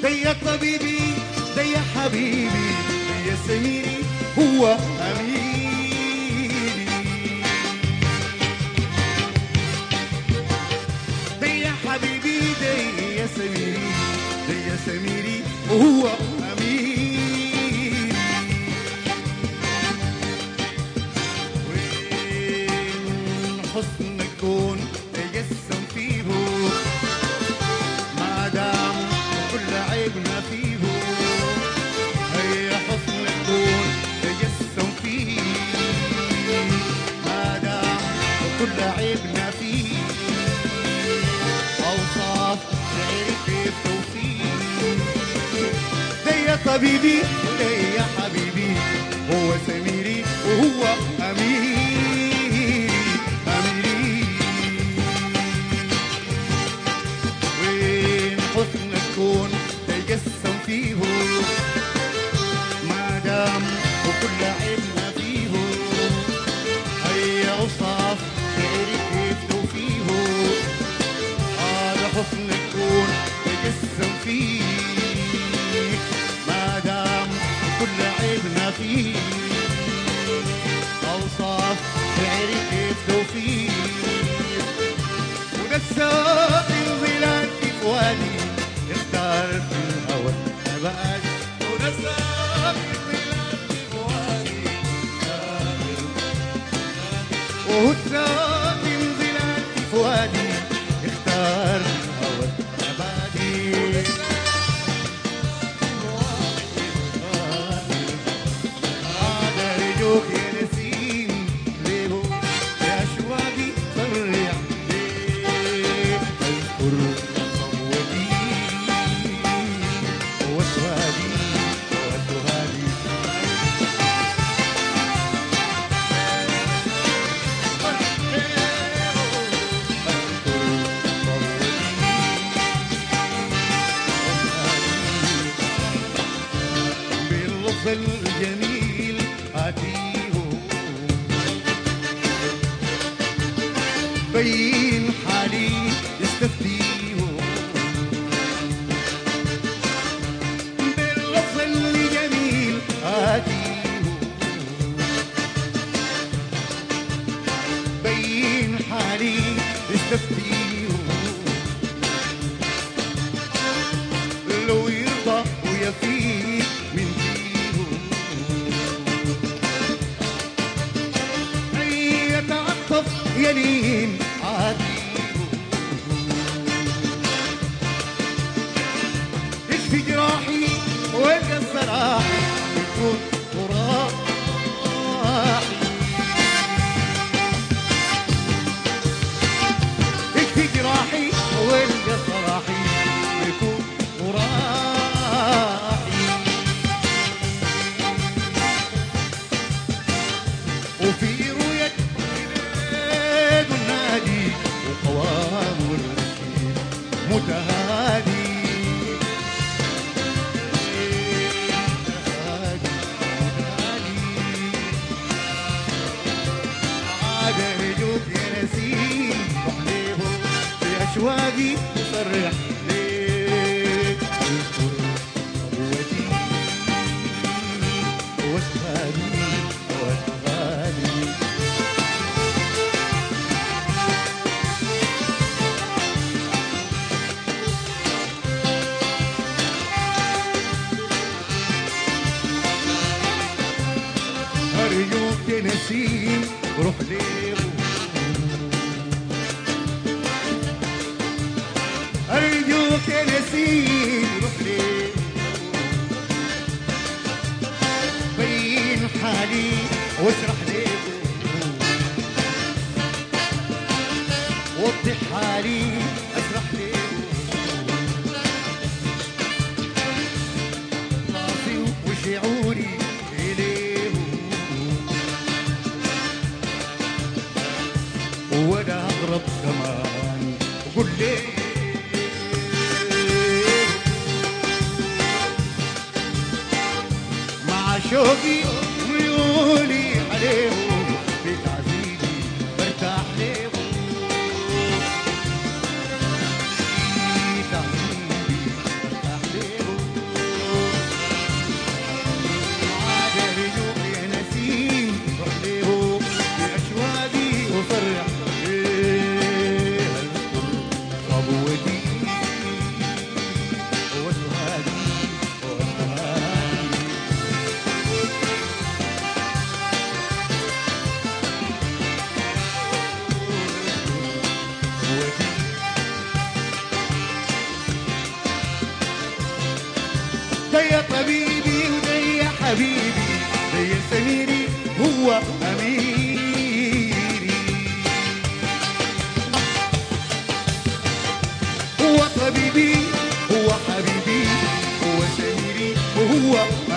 ده يا طبيبي ده يا حبيبي ده يا سميري هو أميري ده يا حبيبي ده يا سميري ده يا سميري وهو أميري وين حسن الكون تجسم فيه ما دام كل عيبنا فيه هي حسن الكون تجسم فيه ما دام كل عيبنا فيه أوصاف تعرف كيف توصيف ده يا طبيبي ده يا حبيبي هو سميري وهو أميري أميري وين حسن الكون تجسم فيه ما دام وكل عيبنا فيه هي أوصاف تعرف كيف توفيه هذا حسن الكون تجسم فيه ما دام كل عيبنا فيه أوصاف تعرف كيف توفيه وده الساق الظلال في فؤادي اختار في الهوى نبات وده الساق الظلال في فؤادي اختار في وهو الساق الظلال في فؤادي اختار الهوى نباتي هذا رجوك يا نسيم ليه يا اشواقي صرع ليه اذكر صوتي وسوادي وسوادي باللطف الجميل آتيه بين حالي يستفتيه باللطف الجميل آتيه بين حالي يستفتيه لو يرضى ويفيد من فيه أن يتعطف يلين عاديه يشفي جراحي ويلقى الصراحي يكون وراحي يكفي جراحي ويلقى صراحي يكون وراحي وفي رؤية بلاد النادي وقوام الرشيد متهادي متهادي متهادي عاد رجوك يا نسيم وحليه في أشواقي يصرح ليك يذكر قوتي واشهادي واشهادي أرجوك يا نسيم روح ليه أرجوك يا نسيم روح ليه بين حالي واشرح ليه وضح حالي اشرح ليه راسي وشعوري إليه وانا اغرب كمان وقول ليه مع شوقي وميولي عليه في تعذيبي برتاح ليه في تعذيبي برتاح ليه حبيبي ده يا سميري هو أميري هو طبيبي هو حبيبي هو سميري وهو